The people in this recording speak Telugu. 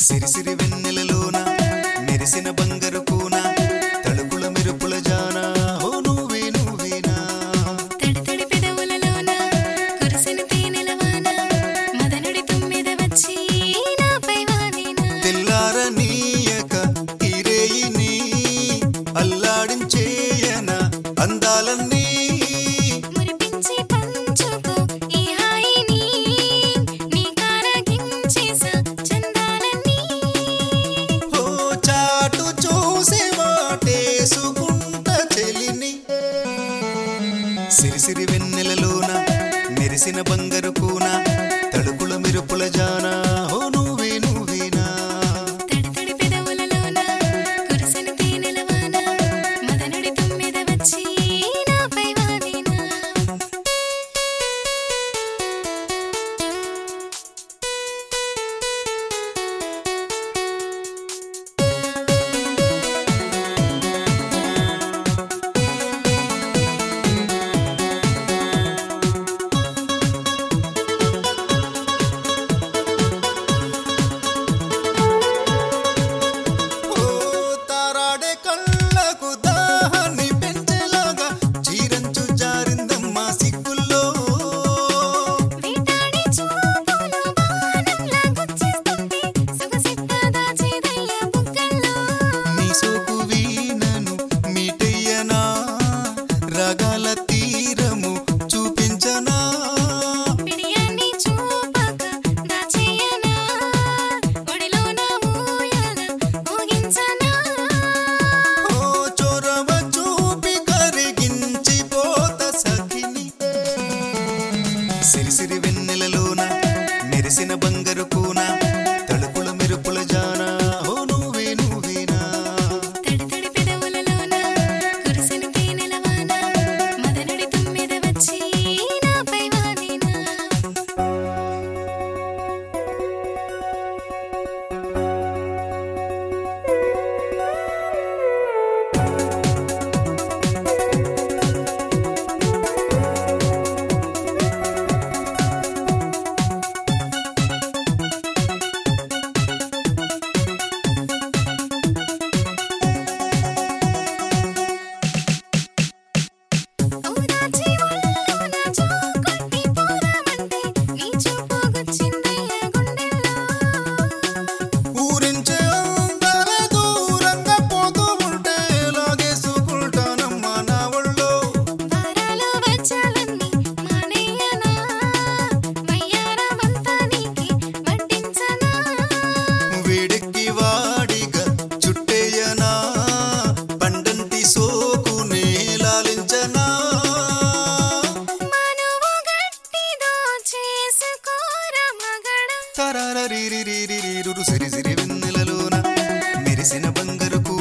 సిరిసిరి వెన్నెలలోన మెరిసిన బంగారు కూన తలుపుల మెరుపుల జాన ఓ నువ్వే నువ్వేనా తడి తడి పెదవులలోన కురిసిన తేనెల వాన మదనుడి తుమ్మెద వచ్చి నాపై వాలినా తెల్లార నీయక తీరేయిని అల్లాడించేయన అందాలన్నీ మురిపించి పంచుకో ఈ హాయిని నీ కారగించేసా చందాలన్నీ ఓ చాటు చూసి వాటేసుకుంట చెలిని సిరిసిరి వెన్నెలలోన మెరిసిన బంగారు కూన తలుపుల మెరుపుల జాన ఓ నువ్వే నువ్వేనా తడి తడి పెదవులలోన కురిసిన తేనెల వాన మదనుడి తుమ్మెద వచ్చి నాపై వాలినా ఓ తారాడే కళ్ళకు దాహాన్ని పెంచేలాగా చీరంచు జారిందమ్మా సిగ్గుల్లో వేటాడి చూపులు బాణంలా గుచ్చేస్తుంది సొగసిగ్గా దాచేదయ్య బుగ్గల్లో నీ సోకు వీణను మీటయ్యనా రాగాల తీరము చూపించనా పిడియాన్ని చూపక దాచేయనా ఒడిలోన ఊయల ఊగించనా ఓ చొరవ చూపి కరిగించి పోత సఖిని సిరిసిరి వెన్నెలలోన మెరిసిన బంగారు కూన తలుపుల మెరుపుల జాన ఓ నువ్వే నువ్వేనా తడి తడి పెదవులలోన కురిసిన తేనెల వాన మదనుడి తుమ్మెద వచ్చి నాపై వాలినా ఔదాచి ఒళ్ళోన జోకొట్టి పోదామంటే నీ చూపు గుచ్చిందయ్య గుండెల్లో ఊరించే అందాల దూరంగా పోతూ ఉంటే లాగేసుకుంటానమ్మా నా ఒళ్ళో వారాలు వచ్చాలన్నీ మానేయనా వయ్యారమంతా నీకి వడ్డించనా వేడెక్కి వాడిగా చుట్టేయనా పండంటి సోకునే లాలించనా మనువు గట్టిదో చేసుకోర మగడ తరారీరిరిరిరు సిరి సిరి వెన్నెలలోన మెరిసిన బంగారు